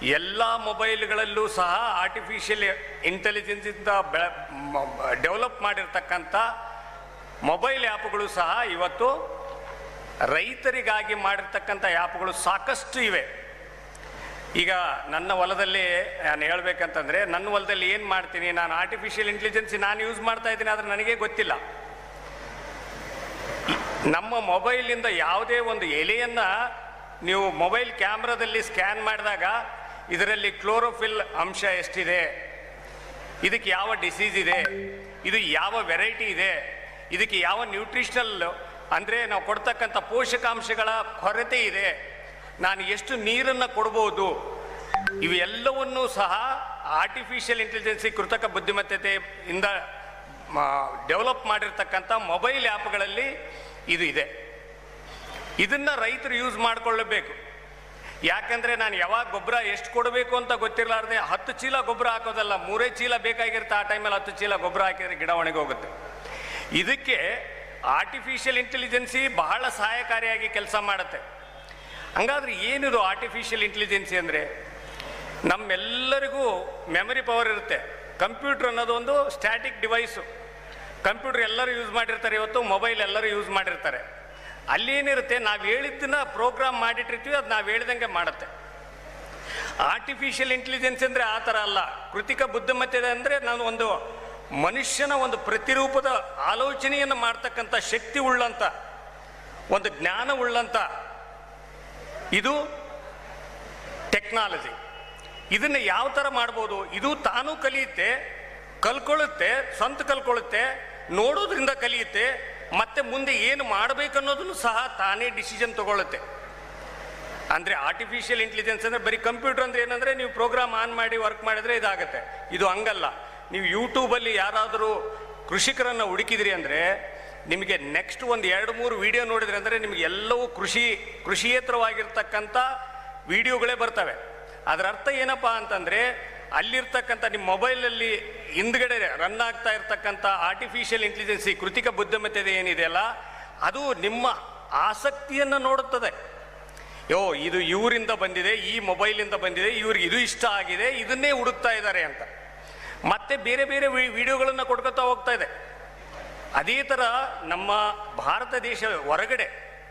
ಎಲ್ಲ ಮೊಬೈಲ್ಗಳಲ್ಲೂ ಸಹ ಆರ್ಟಿಫಿಷಿಯಲ್ ಇಂಟೆಲಿಜೆನ್ಸಿಂದ ಬೆಳ ಡೆವಲಪ್ ಮಾಡಿರ್ತಕ್ಕಂಥ ಮೊಬೈಲ್ ಆ್ಯಪ್ಗಳು ಸಹ ಇವತ್ತು ರೈತರಿಗಾಗಿ ಮಾಡಿರ್ತಕ್ಕಂಥ ಆ್ಯಪ್ಗಳು ಸಾಕಷ್ಟು ಇವೆ ಈಗ ನನ್ನ ಹೊಲದಲ್ಲಿ ನಾನು ಹೇಳ್ಬೇಕಂತಂದ್ರೆ ನನ್ನ ಹೊಲದಲ್ಲಿ ಏನು ಮಾಡ್ತೀನಿ ನಾನು ಆರ್ಟಿಫಿಷಿಯಲ್ ಇಂಟೆಲಿಜೆನ್ಸ್ ನಾನು ಯೂಸ್ ಮಾಡ್ತಾ ಇದ್ದೀನಿ ಆದರೆ ನನಗೆ ಗೊತ್ತಿಲ್ಲ ಈ- ನಮ್ಮ ಮೊಬೈಲಿಂದ ಯಾವುದೇ ಒಂದು ಎಲೆಯನ್ನ ನೀವು ಮೊಬೈಲ್ ಕ್ಯಾಮ್ರಾದಲ್ಲಿ ಸ್ಕ್ಯಾನ್ ಮಾಡಿದಾಗ ಇದರಲ್ಲಿ ಕ್ಲೋರೋಫಿಲ್ ಅಂಶ ಎಷ್ಟಿದೆ ಇದಕ್ಕೆ ಯಾವ ಡಿಸೀಸ್ ಇದೆ ಇದು ಯಾವ ವೆರೈಟಿ ಇದೆ ಇದಕ್ಕೆ ಯಾವ ನ್ಯೂಟ್ರಿಷನಲ್ ಅಂದರೆ ನಾವು ಕೊಡ್ತಕ್ಕಂಥ ಪೋಷಕಾಂಶಗಳ ಕೊರತೆ ಇದೆ ನಾನು ಎಷ್ಟು ನೀರನ್ನು ಕೊಡ್ಬೋದು ಇವೆಲ್ಲವನ್ನೂ ಸಹ ಆರ್ಟಿಫಿಷಿಯಲ್ ಇಂಟೆಲಿಜೆನ್ಸಿ ಕೃತಕ ಬುದ್ಧಿಮತ್ತೆಯಿಂದ ಡೆವಲಪ್ ಮಾಡಿರ್ತಕ್ಕಂಥ ಮೊಬೈಲ್ ಆ್ಯಪ್ಗಳಲ್ಲಿ ಇದು ಇದೆ ಇದನ್ನ ರೈತರು ಯೂಸ್ ಮಾಡ್ಕೊಳ್ಳಬೇಕು ಯಾಕಂದ್ರೆ ನಾನು ಯಾವಾಗ ಗೊಬ್ಬರ ಎಷ್ಟು ಕೊಡಬೇಕು ಅಂತ ಗೊತ್ತಿರಲಾರ್ದೆ ಹತ್ತು ಚೀಲ ಗೊಬ್ಬರ ಹಾಕೋದಲ್ಲ ಮೂರೇ ಚೀಲ ಬೇಕಾಗಿರುತ್ತೆ ಆ ಟೈಮಲ್ಲಿ ಹತ್ತು ಚೀಲ ಗೊಬ್ಬರ ಹಾಕಿದ್ರೆ ಗಿಡ ಒಣಗೋಗುತ್ತೆ ಇದಕ್ಕೆ ಆರ್ಟಿಫಿಷಿಯಲ್ ಇಂಟೆಲಿಜೆನ್ಸಿ ಬಹಳ ಸಹಾಯಕಾರಿಯಾಗಿ ಕೆಲಸ ಮಾಡುತ್ತೆ ಹಂಗಾದ್ರೆ ಏನಿದು ಆರ್ಟಿಫಿಷಿಯಲ್ ಇಂಟೆಲಿಜೆನ್ಸಿ ಅಂದರೆ ನಮ್ಮೆಲ್ಲರಿಗೂ ಮೆಮರಿ ಪವರ್ ಇರುತ್ತೆ ಕಂಪ್ಯೂಟರ್ ಅನ್ನೋದು ಒಂದು ಸ್ಟ್ಯಾಟಿಕ್ ಡಿವೈಸು ಕಂಪ್ಯೂಟರ್ ಎಲ್ಲರೂ ಯೂಸ್ ಮಾಡಿರ್ತಾರೆ ಇವತ್ತು ಮೊಬೈಲ್ ಎಲ್ಲರೂ ಯೂಸ್ ಮಾಡಿರ್ತಾರೆ ಅಲ್ಲೇನಿರುತ್ತೆ ನಾವು ಹೇಳಿದ್ದನ್ನ ಪ್ರೋಗ್ರಾಮ್ ಮಾಡಿಟ್ಟಿರ್ತೀವಿ ಅದು ನಾವು ಹೇಳ್ದಂಗೆ ಮಾಡುತ್ತೆ ಆರ್ಟಿಫಿಷಿಯಲ್ ಇಂಟೆಲಿಜೆನ್ಸ್ ಅಂದರೆ ಆ ಥರ ಅಲ್ಲ ಕೃತಿಕ ಬುದ್ಧಿಮತ್ತೆ ಅಂದರೆ ನಾನು ಒಂದು ಮನುಷ್ಯನ ಒಂದು ಪ್ರತಿರೂಪದ ಆಲೋಚನೆಯನ್ನು ಮಾಡ್ತಕ್ಕಂಥ ಶಕ್ತಿ ಉಳ್ಳಂತ ಒಂದು ಜ್ಞಾನ ಉಳ್ಳಂತ ಇದು ಟೆಕ್ನಾಲಜಿ ಇದನ್ನು ಯಾವ ಥರ ಮಾಡ್ಬೋದು ಇದು ತಾನು ಕಲಿಯುತ್ತೆ ಕಲ್ಕೊಳ್ಳುತ್ತೆ ಸ್ವಂತ ಕಲ್ಕೊಳ್ಳುತ್ತೆ ನೋಡೋದ್ರಿಂದ ಕಲಿಯುತ್ತೆ ಮತ್ತೆ ಮುಂದೆ ಏನು ಮಾಡಬೇಕನ್ನೋದನ್ನು ಸಹ ತಾನೇ ಡಿಸಿಷನ್ ತಗೊಳ್ಳುತ್ತೆ ಅಂದರೆ ಆರ್ಟಿಫಿಷಿಯಲ್ ಇಂಟೆಲಿಜೆನ್ಸ್ ಅಂದರೆ ಬರೀ ಕಂಪ್ಯೂಟರ್ ಅಂದ್ರೆ ಏನಂದರೆ ನೀವು ಪ್ರೋಗ್ರಾಮ್ ಆನ್ ಮಾಡಿ ವರ್ಕ್ ಮಾಡಿದ್ರೆ ಇದಾಗುತ್ತೆ ಇದು ಹಂಗಲ್ಲ ನೀವು ಯೂಟ್ಯೂಬಲ್ಲಿ ಯಾರಾದರೂ ಕೃಷಿಕರನ್ನು ಹುಡುಕಿದ್ರಿ ಅಂದರೆ ನಿಮಗೆ ನೆಕ್ಸ್ಟ್ ಒಂದು ಎರಡು ಮೂರು ವಿಡಿಯೋ ನೋಡಿದ್ರಿ ಅಂದರೆ ನಿಮಗೆ ಎಲ್ಲವೂ ಕೃಷಿ ಕೃಷಿಯೇತರವಾಗಿರ್ತಕ್ಕಂಥ ವಿಡಿಯೋಗಳೇ ಬರ್ತವೆ ಅದರ ಅರ್ಥ ಏನಪ್ಪ ಅಂತಂದರೆ ಅಲ್ಲಿರ್ತಕ್ಕಂಥ ನಿಮ್ಮ ಮೊಬೈಲಲ್ಲಿ ಹಿಂದ್ಗಡೆ ರನ್ ಆಗ್ತಾ ಇರ್ತಕ್ಕಂಥ ಆರ್ಟಿಫಿಷಿಯಲ್ ಇಂಟೆಲಿಜೆನ್ಸಿ ಕೃತಿಕ ಬುದ್ಧಿಮತ್ತೆ ಏನಿದೆಯಲ್ಲ ಅದು ನಿಮ್ಮ ಆಸಕ್ತಿಯನ್ನು ನೋಡುತ್ತದೆ ಯೋ ಇದು ಇವರಿಂದ ಬಂದಿದೆ ಈ ಮೊಬೈಲಿಂದ ಬಂದಿದೆ ಇವ್ರಿಗೆ ಇದು ಇಷ್ಟ ಆಗಿದೆ ಇದನ್ನೇ ಹುಡುಕ್ತಾ ಇದ್ದಾರೆ ಅಂತ ಮತ್ತೆ ಬೇರೆ ಬೇರೆ ವಿಡಿಯೋಗಳನ್ನು ಕೊಡ್ಕೊತಾ ಹೋಗ್ತಾ ಇದೆ ಅದೇ ಥರ ನಮ್ಮ ಭಾರತ ದೇಶ ಹೊರಗಡೆ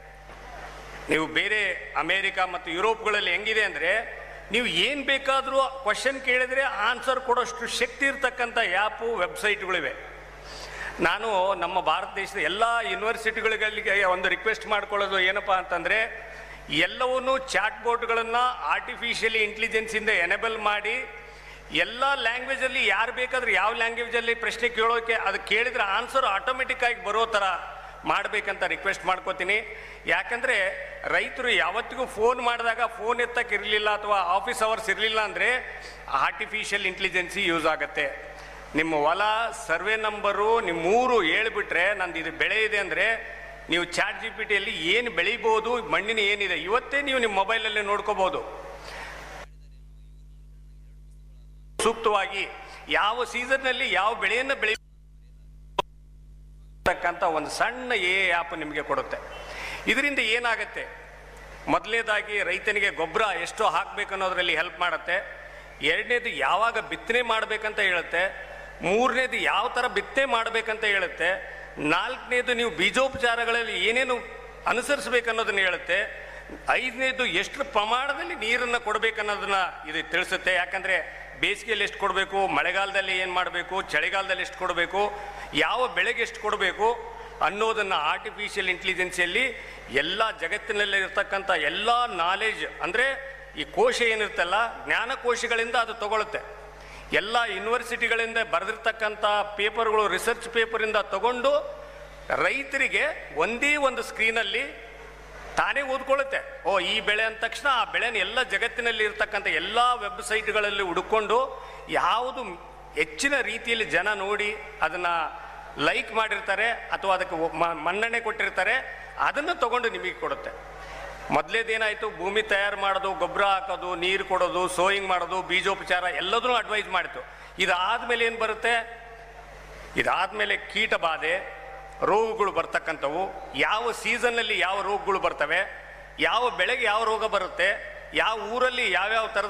ನೀವು ಬೇರೆ ಅಮೇರಿಕ ಮತ್ತು ಯುರೋಪ್ಗಳಲ್ಲಿ ಹೆಂಗಿದೆ ಅಂದರೆ ನೀವು ಏನು ಬೇಕಾದರೂ ಕ್ವಶನ್ ಕೇಳಿದರೆ ಆನ್ಸರ್ ಕೊಡೋಷ್ಟು ಶಕ್ತಿ ಇರ್ತಕ್ಕಂಥ ಆ್ಯಪು ವೆಬ್ಸೈಟ್ಗಳಿವೆ ನಾನು ನಮ್ಮ ಭಾರತ ದೇಶದ ಎಲ್ಲ ಯೂನಿವರ್ಸಿಟಿಗಳಿಗೆ ಒಂದು ರಿಕ್ವೆಸ್ಟ್ ಮಾಡ್ಕೊಳ್ಳೋದು ಏನಪ್ಪ ಅಂತಂದರೆ ಎಲ್ಲವನ್ನೂ ಚಾಟ್ ಬೋಟ್ಗಳನ್ನು ಆರ್ಟಿಫಿಷಿಯಲಿ ಇಂಟೆಲಿಜೆನ್ಸಿಂದ ಎನೇಬಲ್ ಮಾಡಿ ಎಲ್ಲ ಲ್ಯಾಂಗ್ವೇಜಲ್ಲಿ ಯಾರು ಬೇಕಾದ್ರೆ ಯಾವ ಲ್ಯಾಂಗ್ವೇಜಲ್ಲಿ ಪ್ರಶ್ನೆ ಕೇಳೋಕೆ ಅದು ಕೇಳಿದ್ರೆ ಆನ್ಸರ್ ಆಟೋಮೆಟಿಕ್ ಆಗಿ ಬರೋ ಥರ ಮಾಡಬೇಕಂತ ರಿಕ್ವೆಸ್ಟ್ ಮಾಡ್ಕೋತೀನಿ ಯಾಕಂದರೆ ರೈತರು ಯಾವತ್ತಿಗೂ ಫೋನ್ ಮಾಡಿದಾಗ ಫೋನ್ ಎತ್ತಕ್ಕೆ ಇರಲಿಲ್ಲ ಅಥವಾ ಆಫೀಸ್ ಅವರ್ಸ್ ಇರಲಿಲ್ಲ ಅಂದರೆ ಆರ್ಟಿಫಿಷಿಯಲ್ ಇಂಟೆಲಿಜೆನ್ಸಿ ಯೂಸ್ ಆಗುತ್ತೆ ನಿಮ್ಮ ಹೊಲ ಸರ್ವೆ ನಂಬರು ನಿಮ್ಮ ಊರು ಹೇಳ್ಬಿಟ್ರೆ ನಂದು ಇದು ಬೆಳೆ ಇದೆ ಅಂದರೆ ನೀವು ಚಾಟ್ ಜಿ ಪಿ ಟಿಯಲ್ಲಿ ಏನು ಬೆಳಿಬೋದು ಮಣ್ಣಿನ ಏನಿದೆ ಇವತ್ತೇ ನೀವು ನಿಮ್ಮ ಮೊಬೈಲಲ್ಲಿ ನೋಡ್ಕೋಬೋದು ಸೂಕ್ತವಾಗಿ ಯಾವ ಸೀಸನ್ನಲ್ಲಿ ಯಾವ ಬೆಳೆಯನ್ನು ಬೆಳಿ ತಕ್ಕಂಥ ಒಂದು ಸಣ್ಣ ಎ ಆ್ಯಪ್ ನಿಮಗೆ ಕೊಡುತ್ತೆ ಇದರಿಂದ ಏನಾಗುತ್ತೆ ಮೊದಲನೇದಾಗಿ ರೈತನಿಗೆ ಗೊಬ್ಬರ ಎಷ್ಟು ಹಾಕಬೇಕು ಅನ್ನೋದರಲ್ಲಿ ಹೆಲ್ಪ್ ಮಾಡುತ್ತೆ ಎರಡನೇದು ಯಾವಾಗ ಬಿತ್ತನೆ ಮಾಡಬೇಕಂತ ಹೇಳುತ್ತೆ ಮೂರನೇದು ಯಾವ ಥರ ಬಿತ್ತನೆ ಮಾಡಬೇಕಂತ ಹೇಳುತ್ತೆ ನಾಲ್ಕನೇದು ನೀವು ಬೀಜೋಪಚಾರಗಳಲ್ಲಿ ಏನೇನು ಅನುಸರಿಸಬೇಕನ್ನೋದನ್ನ ಹೇಳುತ್ತೆ ಐದನೇದು ಎಷ್ಟು ಪ್ರಮಾಣದಲ್ಲಿ ನೀರನ್ನು ಕೊಡಬೇಕನ್ನೋದನ್ನ ಇದು ತಿಳಿಸುತ್ತೆ ಯಾಕಂದರೆ ಬೇಸಿಗೆಯಲ್ಲಿ ಎಷ್ಟು ಕೊಡಬೇಕು ಮಳೆಗಾಲದಲ್ಲಿ ಏನು ಮಾಡಬೇಕು ಚಳಿಗಾಲದಲ್ಲಿ ಎಷ್ಟು ಕೊಡಬೇಕು ಯಾವ ಬೆಳೆಗೆ ಎಷ್ಟು ಕೊಡಬೇಕು ಅನ್ನೋದನ್ನು ಆರ್ಟಿಫಿಷಿಯಲ್ ಇಂಟೆಲಿಜೆನ್ಸಿಯಲ್ಲಿ ಎಲ್ಲ ಜಗತ್ತಿನಲ್ಲಿ ಇರ್ತಕ್ಕಂಥ ಎಲ್ಲ ನಾಲೆಜ್ ಅಂದರೆ ಈ ಕೋಶ ಏನಿರ್ತಲ್ಲ ಜ್ಞಾನಕೋಶಗಳಿಂದ ಅದು ತಗೊಳುತ್ತೆ ಎಲ್ಲ ಯೂನಿವರ್ಸಿಟಿಗಳಿಂದ ಬರೆದಿರ್ತಕ್ಕಂಥ ಪೇಪರ್ಗಳು ರಿಸರ್ಚ್ ಪೇಪರಿಂದ ತಗೊಂಡು ರೈತರಿಗೆ ಒಂದೇ ಒಂದು ಸ್ಕ್ರೀನಲ್ಲಿ ತಾನೇ ಓದ್ಕೊಳ್ಳುತ್ತೆ ಓ ಈ ಬೆಳೆ ಅಂದ ತಕ್ಷಣ ಆ ಬೆಳೆನ ಎಲ್ಲ ಜಗತ್ತಿನಲ್ಲಿ ಇರ್ತಕ್ಕಂಥ ಎಲ್ಲ ವೆಬ್ಸೈಟ್ಗಳಲ್ಲಿ ಹುಡುಕೊಂಡು ಯಾವುದು ಹೆಚ್ಚಿನ ರೀತಿಯಲ್ಲಿ ಜನ ನೋಡಿ ಅದನ್ನು ಲೈಕ್ ಮಾಡಿರ್ತಾರೆ ಅಥವಾ ಅದಕ್ಕೆ ಒ- ಮ- ಮನ್ನಣೆ ಕೊಟ್ಟಿರ್ತಾರೆ ಅದನ್ನು ತಗೊಂಡು ನಿಮಗೆ ಕೊಡುತ್ತೆ ಮೊದಲೇದೇನಾಯಿತು ಭೂಮಿ ತಯಾರು ಮಾಡೋದು ಗೊಬ್ಬರ ಹಾಕೋದು ನೀರು ಕೊಡೋದು ಸೋಯಿಂಗ್ ಮಾಡೋದು ಬೀಜೋಪಚಾರ ಎಲ್ಲದನ್ನೂ ಅಡ್ವೈಸ್ ಮಾಡಿತು ಇದಾದ್ಮೇಲೆ ಏನು ಬರುತ್ತೆ ಇದಾದ್ಮೇಲೆ ಕೀಟ ಬಾಧೆ ರೋಗಗಳು ಬರ್ತಕ್ಕಂಥವು ಯಾವ ಸೀಸನ್ನಲ್ಲಿ ಯಾವ ರೋಗಗಳು ಬರ್ತವೆ ಯಾವ ಬೆಳೆಗೆ ಯಾವ ರೋಗ ಬರುತ್ತೆ ಯಾವ ಊರಲ್ಲಿ ಯಾವ್ಯಾವ ಥರದ